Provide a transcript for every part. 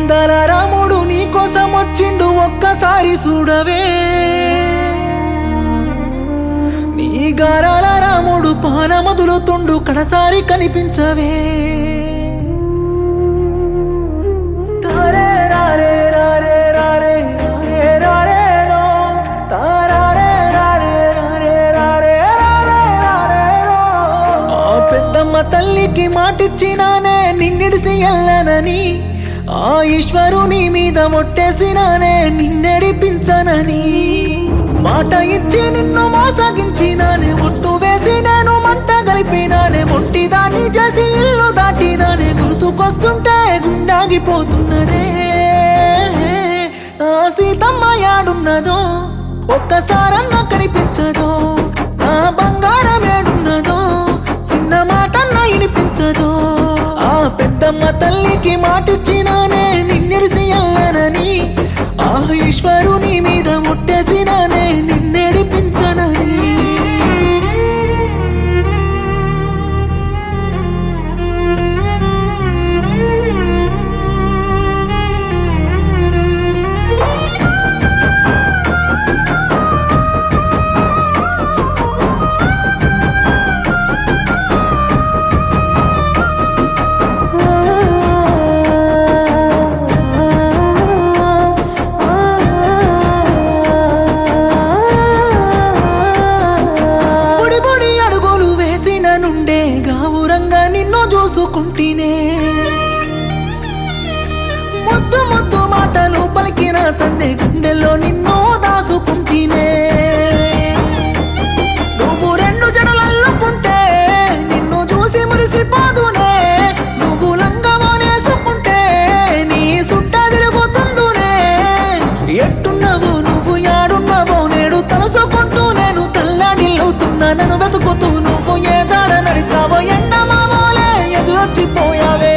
అందాల రాముడు నీ కోసం వచ్చిండు ఒక్కసారి చూడవే నీ గారాల రాముడు పానమదులుతుండు కడసారి కనిపించవే తారే రారే రారే రారే రారే రారే రో. తారారే రారే రారే రారే రారే రారే రో. ఆ పెద్దమ్మ తల్లికి మాటిచ్చినానే నిన్నిడిసి ఎల్లనని ఆ ఈశ్వరుని మీద ఒట్టేసినానే నిన్నెడిపించనని మాట ఇచ్చి నిన్ను మోసగించినానే ఒట్టు వేసి నేను మంట కలిపినానే ఒంటి దాన్ని చేసి ఇల్లు దాటినానే గుర్తుకొస్తుంటే గుండాగిపోతున్నదే నా సీతమ్మ యాడున్నదో ఒక్కసారన్న కనిపించదో నా బంగారం ఏడున్నదో చిన్న మాటన్న వినిపించదో ఆ పెద్దమ్మ తల్లికి మాటిచ్చినానే నిన్నెడిసి ఎల్లనని ఆ ఈశ్వరుని మీద ముట్టేసినానే నిన్నెడిపించనని బుడి బుడి అడుగులు వేసిన నుండే గావురంగా నిన్ను చూసుకుంటేనే ముద్దు ముద్దు మాటలు పలికిన సందే గుండెల్లో నిన్ను దాసుకుంటేనే నువ్వు రెండు జడలల్లుకుంటే నిన్ను చూసి మురిసిపోదునే నువ్వు లంగమోనేసుకుంటే నీ సుట్ట తిరుగుతుందునే ఎట్టున్నావు నువ్వు యాడున్నావో నేడు తలుసుకుంటూ నేను తల్లాడిల్లుతున్నా నన్ను వెతుకుతూ నువ్వు ఏ జాడ నడిచావో ఎండమావోలే ఎదురొచ్చిపోయావే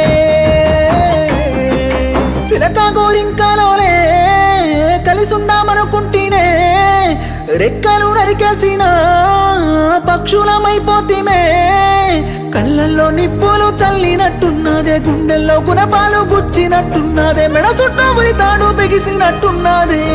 సిలక గోరింకలోలే కలిసుందామనుకుంటేనే రెక్కలు నరికేసిన పక్షులమైపోతిమే కళ్ళల్లో నిప్పులు చల్లినట్టున్నదే గుండెల్లో గుణపాలు గుచ్చినట్టున్నదే మెడ చుట్టూ ఉరితాడు బిగిసినట్టున్నదే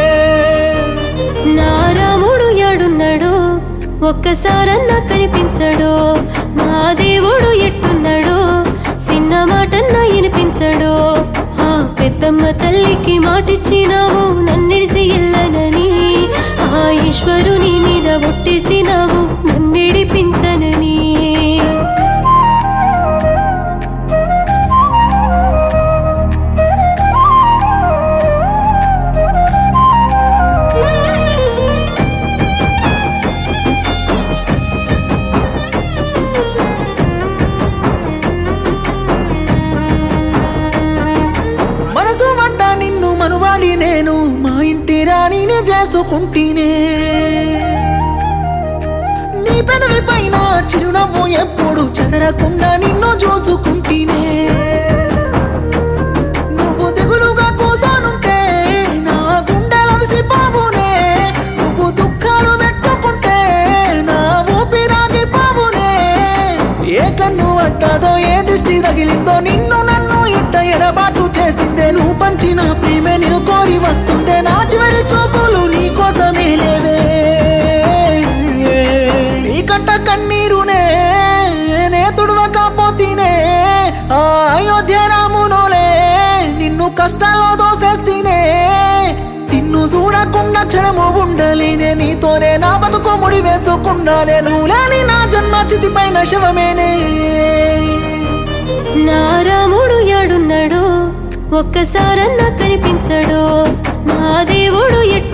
నా రాముడు యాడున్నాడో ఒక్కసారన్నా కనిపించడో నా దేవుడు ఎట్టున్నాడో చిన్న మాటన్నా వినిపించడో ఆ పెద్దమ్మ తల్లికి మాటిచ్చినావు నన్నిడిసి ఎల్లనని ఆ ఈశ్వరుని మీద ఒట్టేసినావు నన్నిడిపించనని మనసు వంట నిన్ను మనువాడి నేను మా ఇంటి రాణిని చేసుకుంటేనే నీ పెదవి పైన చిరునవ్వు ఎప్పుడు చెదరకుండా నిన్ను చూసుకుంటేనే నువ్వు దిగులుగా కూసోనుంటే నా గుండెల విసిపోవునే నువ్వు దుఃఖాలు పెట్టుకుంటే నా ఊపిరాగిపోవునే ఏ కన్ను అడ్డాదో ఏ దిష్టి తగిలిందో నిన్ను నన్ను ఇట్ట ఎడబాటు చేసిందే నువ్వు పంచిన ప్రేమే నేను కోరి వస్తుందే నా చివరి చూపులు నీ కోసమే లేవే నీ కంట కన్నీరునే నే తుడవ కాపోతీనే ఆ అయోధ్య రామునోలే నిన్ను కష్టాల్లో దోసేస్తీనే నిన్ను చూడకుండా క్షణము ఉండలేనే నీతోనే నా బతుకు ముడి వేసుకున్నానే నువ్వు లేని నా జన్మ చితి పైన శవమేనే నా రాముడు యాడున్నాడో ఒక్కసారన్నా కనిపించడో నా దేవుడు ఎట్టు